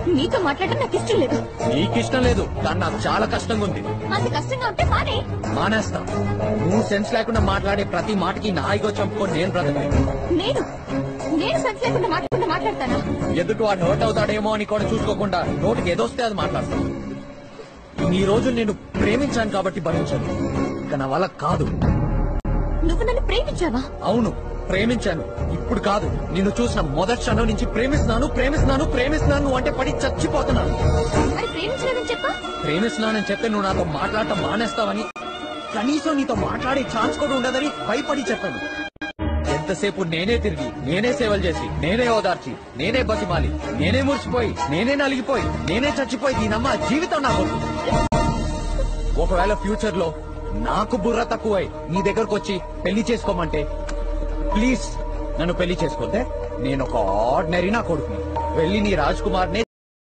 నీతో మాట్లాడడం నాకు ఇష్టం లేదు నీకు ఇష్టం లేదు కానీ నాకు చాలా కష్టంగా ఉంది అంత కష్టంగా ఉంటే మానే మానేస్తా నువ్వు సెన్స్ లేకుండా మాట్లాడే ప్రతి మాటకి నాయిగో చంపుకొని నేను బ్రతకలేదు నేను నేను సెన్స్ లేకుండా మాట్లాడకుండా మాట్లాడతానా ఎదుటి వాడు హర్ట్ అవుతాడేమో అని కూడా చూసుకోకుండా నోటికి ఏదొస్తే అది మాట్లాడతాను ఈ రోజు నేను ప్రేమించాను కాబట్టి భరించాను ఇక నా వల్ల కాదు నువ్వు నన్ను ప్రేమించావా అవును ప్రేమించాను ఇప్పుడు కాదు నిన్ను చూసిన మొదటి క్షణం నుంచి ప్రేమిస్తున్నాను ప్రేమిస్తున్నాను ప్రేమిస్తున్నాను అంటే పడి చచ్చిపోతున్నాను మరి ప్రేమించలేదని చెప్పా ప్రేమిస్తున్నానని చెప్తే నువ్వు నాతో మాట్లాడటం మానేస్తావని కనీసం నీతో మాట్లాడే ఛాన్స్ కూడా ఉండదని భయపడి చెప్పాను ఎంతసేపు నేనే తిరిగి నేనే సేవలు చేసి నేనే ఓదార్చి నేనే బతిమాలి నేనే మురిసిపోయి నేనే నలిగిపోయి నేనే చచ్చిపోయి దీనమ్మ జీవితం నాకు ఒకవేళ ఫ్యూచర్ లో నాకు బుర్ర తక్కువై నీ దగ్గరకు వచ్చి పెళ్లి చేసుకోమంటే ప్లీజ్ నన్ను పెళ్లి చేసుకోతే నేను ఒక ఆర్డినరీ నా కొడుకుని వెళ్ళి నీ రాజ్ కుమార్